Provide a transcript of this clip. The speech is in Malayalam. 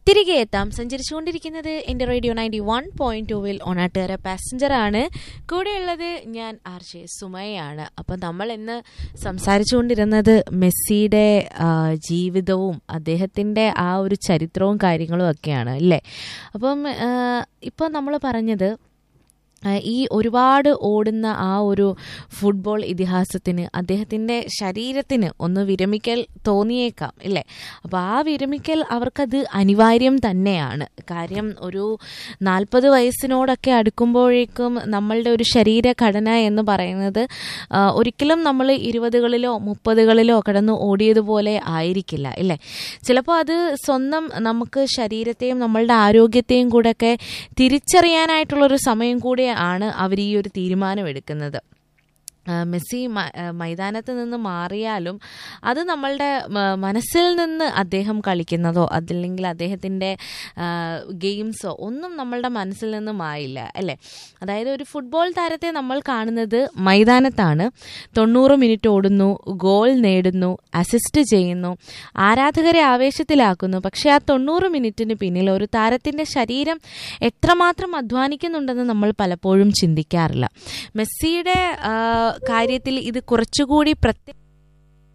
തിരികെ എത്താം സഞ്ചരിച്ചുകൊണ്ടിരിക്കുന്നത് എൻ്റെ റേഡിയോ നയൻറ്റി വൺ പോയിന്റ് ടൂവിൽ ഒണാട്ടുകര പാസഞ്ചറാണ് കൂടെയുള്ളത് ഞാൻ ആർ ജെ സുമയാണ് അപ്പം നമ്മൾ ഇന്ന് സംസാരിച്ചുകൊണ്ടിരുന്നത് മെസ്സിയുടെ ആ, ജീവിതവും അദ്ദേഹത്തിൻ്റെ ആ ഒരു ചരിത്രവും കാര്യങ്ങളും ഒക്കെയാണ് അല്ലേ അപ്പം ഇപ്പം നമ്മൾ പറഞ്ഞത് ആ, ഈ ഒരുപാട് ഓടുന്ന ആ ഒരു ഫുട്ബോൾ ഇതിഹാസത്തിന് അദ്ദേഹത്തിൻ്റെ ശരീരത്തിന് ഒന്ന് വിരമിക്കൽ തോന്നിയേക്കാം ഇല്ലേ അപ്പോൾ ആ വിരമിക്കൽ അവർക്കത് അനിവാര്യം തന്നെയാണ് കാര്യം ഒരു നാൽപ്പത് വയസ്സിനോടൊക്കെ അടുക്കുമ്പോഴേക്കും നമ്മളുടെ ഒരു ശരീരഘടന എന്ന് പറയുന്നത് ആ, ഒരിക്കലും നമ്മൾ ഇരുപതുകളിലോ മുപ്പതുകളിലോ കടന്ന് ഓടിയതുപോലെ ആയിരിക്കില്ല ഇല്ലേ ചിലപ്പോൾ അത് സ്വന്തം നമുക്ക് ശരീരത്തെയും നമ്മളുടെ ആരോഗ്യത്തെയും കൂടെയൊക്കെ തിരിച്ചറിയാനായിട്ടുള്ളൊരു സമയം കൂടെ ആണ് അവർ ഈ ഒരു തീരുമാനമെടുക്കുന്നത് ആ, മെസ്സി മ- ആ, മൈതാനത്ത് നിന്ന് മാറിയാലും അത് നമ്മളുടെ മ- മനസ്സിൽ നിന്ന് അദ്ദേഹം കളിക്കുന്നതോ അതല്ലെങ്കിൽ അദ്ദേഹത്തിൻ്റെ ഗെയിംസോ ഒന്നും നമ്മളുടെ മനസ്സിൽ നിന്ന് മായില്ല അല്ലേ അതായത് ഒരു ഫുട്ബോൾ താരത്തെ നമ്മൾ കാണുന്നത് മൈതാനത്താണ് തൊണ്ണൂറ് മിനിറ്റ് ഓടുന്നു ഗോൾ നേടുന്നു അസിസ്റ്റ് ചെയ്യുന്നു ആരാധകരെ ആവേശത്തിലാക്കുന്നു പക്ഷേ ആ തൊണ്ണൂറ് മിനിറ്റിന് പിന്നിൽ ഒരു താരത്തിൻ്റെ ശരീരം എത്രമാത്രം അധ്വാനിക്കുന്നുണ്ടെന്ന് നമ്മൾ പലപ്പോഴും ചിന്തിക്കാറില്ല മെസ്സിയുടെ ആ, കാര്യത്തിൽ ഇത് കുറച്ചുകൂടി പ്രത്യേക